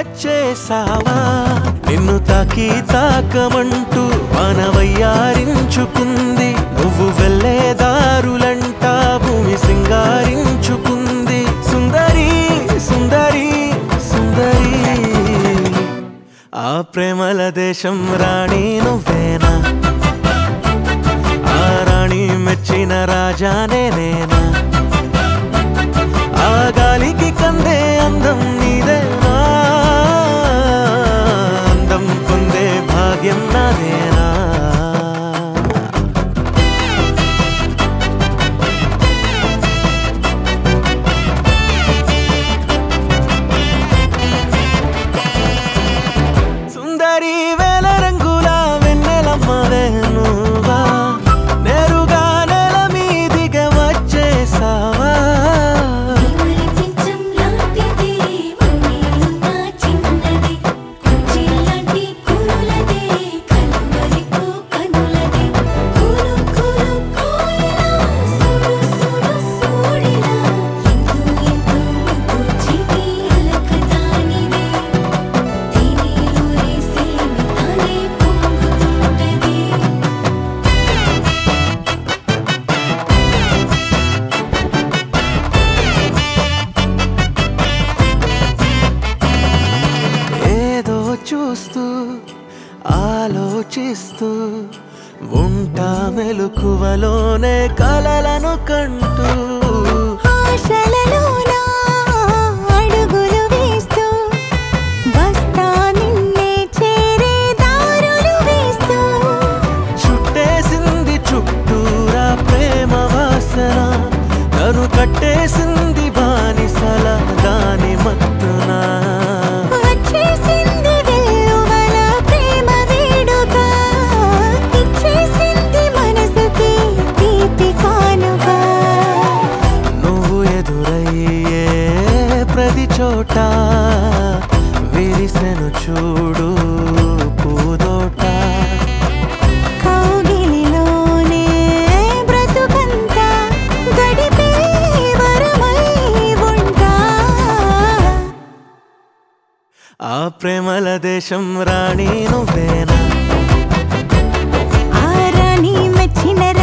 వచ్చేసావా నిన్ను తాకి తాకమంటూ మానవయ్యారించుకుంది నువ్వు వెళ్ళే దారులంట భూమి సింగారించుకుంది సుందరి సుందరి సుందరి ఆ ప్రేమల దేశం రాణి నువ్వేనా ఆ రాణి మెచ్చిన రాజానే నేనా ఆ గాలికి కందే అందం నీదేనా అందం పొందే భాగ్యం నాదేనా సుందరి వేల రంగుల వెన్నెలమ్మ వేణువా నేరుగా నెల మీదికి వచ్చేసావా ప్రేమల చెంచం లాంటిది వన్నెలున్న చిన్నది కుర్చీలాంటి కూలదే కలువరికు కనులదే కూలు కూలు కోయిలా సూడు సూడు సూడిలా ఎంతో ఎంతో ముద్దు చిటి అలకదానిదే తేనెలూరే సిలిమి తానే పొంగుతుంటది ఏదో చూస్తూ ఆలోచిస్తూ ఉంటా మెలకువలోనే కలలను కంటూ ఆశలలోనా అడుగులు వేస్తూ వస్తా నిన్నే చేరే దారులు వేస్తూ చుట్టేసింది చుట్టూరా ప్రేమ వాసన నన్ను కట్టేసింది బానిసల దాని మత్తున వచ్చేసింది వెల్లువల ప్రేమ వేడుక ఇచ్చేసింది మనసుకి తీపి కానుక నువ్వు ఎదురయ్యే ప్రతి చోట విరిసెను చూడు పూదోట కౌగిలిలోనే బ్రతుకంతా గడిపే వరమై ఉంటా ఆ ప్రేమల దేశం రాణి నువ్వేనా ఆ రాణి మెచ్చిన